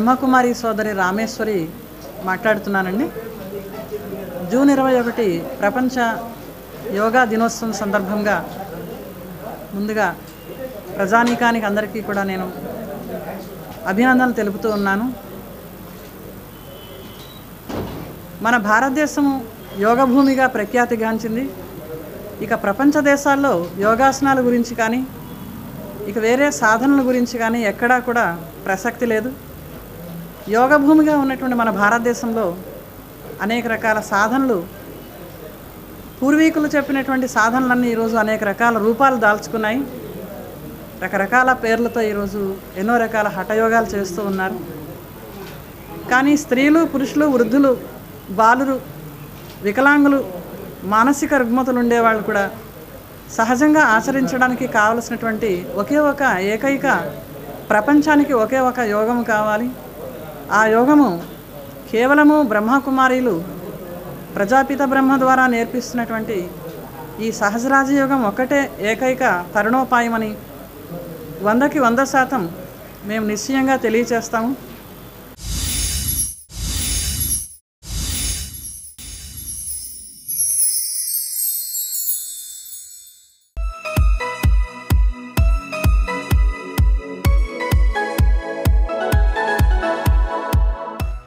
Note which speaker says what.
Speaker 1: బ్రహ్మకుమారి సోదరి రామేశ్వరి మాట్లాడుతున్నానండి జూన్ ఇరవై ఒకటి ప్రపంచ యోగా దినోత్సవం సందర్భంగా ముందుగా ప్రజానీకానికి అందరికీ కూడా నేను అభినందనలు తెలుపుతూ ఉన్నాను మన భారతదేశము యోగ భూమిగా ప్రఖ్యాతిగాంచింది ఇక ప్రపంచ దేశాల్లో యోగాసనాల గురించి కానీ ఇక వేరే సాధనల గురించి కానీ ఎక్కడా కూడా ప్రసక్తి లేదు యోగ భూమిగా ఉన్నటువంటి మన భారతదేశంలో అనేక రకాల సాధనలు పూర్వీకులు చెప్పినటువంటి సాధనలన్నీ ఈరోజు అనేక రకాల రూపాలు దాల్చుకున్నాయి రకరకాల పేర్లతో ఈరోజు ఎన్నో రకాల హఠయోగాలు చేస్తూ ఉన్నారు కానీ స్త్రీలు పురుషులు వృద్ధులు బాలురు వికలాంగులు మానసిక రుగ్మతలు ఉండేవాళ్ళు కూడా సహజంగా ఆచరించడానికి కావలసినటువంటి ఒకే ఒక ఏకైక ప్రపంచానికి ఒకే ఒక యోగము కావాలి ఆ యోగము కేవలము బ్రహ్మకుమారీలు ప్రజాపిత బ్రహ్మ ద్వారా నేర్పిస్తున్నటువంటి ఈ సహజరాజ యోగం ఒక్కటే ఏకైక తరుణోపాయమని వందకి వంద శాతం మేము నిశ్చయంగా తెలియచేస్తాము